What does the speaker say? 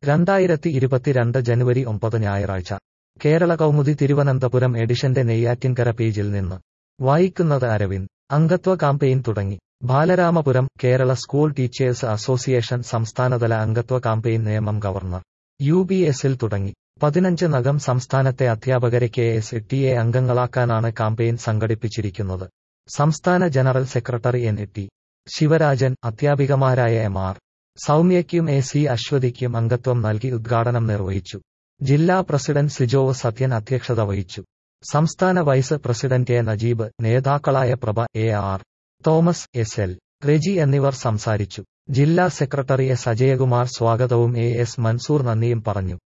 രണ്ടായിരത്തി ഇരുപത്തിരണ്ട് ജനുവരി ഒമ്പത് ഞായറാഴ്ച കേരള കൗമുദി തിരുവനന്തപുരം എഡിഷന്റെ നെയ്യാറ്റിൻകര പേജിൽ നിന്ന് വായിക്കുന്നത് അരവിന്ദ് അംഗത്വ കാമ്പയിൻ തുടങ്ങി Balaramapuram Kerala school teachers association സംസ്ഥാനതല അംഗത്വ കാമ്പയിൻ നിയമം ഗവർണർ യു ബി എസിൽ തുടങ്ങി പതിനഞ്ച് നഗം സംസ്ഥാനത്തെ അധ്യാപകരെ കെ എസ് ടി എ അംഗങ്ങളാക്കാനാണ് കാമ്പയിൻ സംഘടിപ്പിച്ചിരിക്കുന്നത് സംസ്ഥാന general secretary N T Sivarajan അധ്യാപികമാരായ എം ആർ സൗമ്യയ്ക്കും എ സി അശ്വതിക്കും അംഗത്വം നൽകി ഉദ്ഘാടനം നിർവഹിച്ചു ജില്ലാ പ്രസിഡന്റ് സിജോവ് സത്യൻ അധ്യക്ഷത വഹിച്ചു സംസ്ഥാന വൈസ് പ്രസിഡന്റ് എ നജീബ് നേതാക്കളായ Prabha A R Thomas S L Reji എന്നിവർ സംസാരിച്ചു ജില്ലാ സെക്രട്ടറി എസ് അജയകുമാർ സ്വാഗതവും എ എസ് മൻസൂർ നന്ദിയും പറഞ്ഞു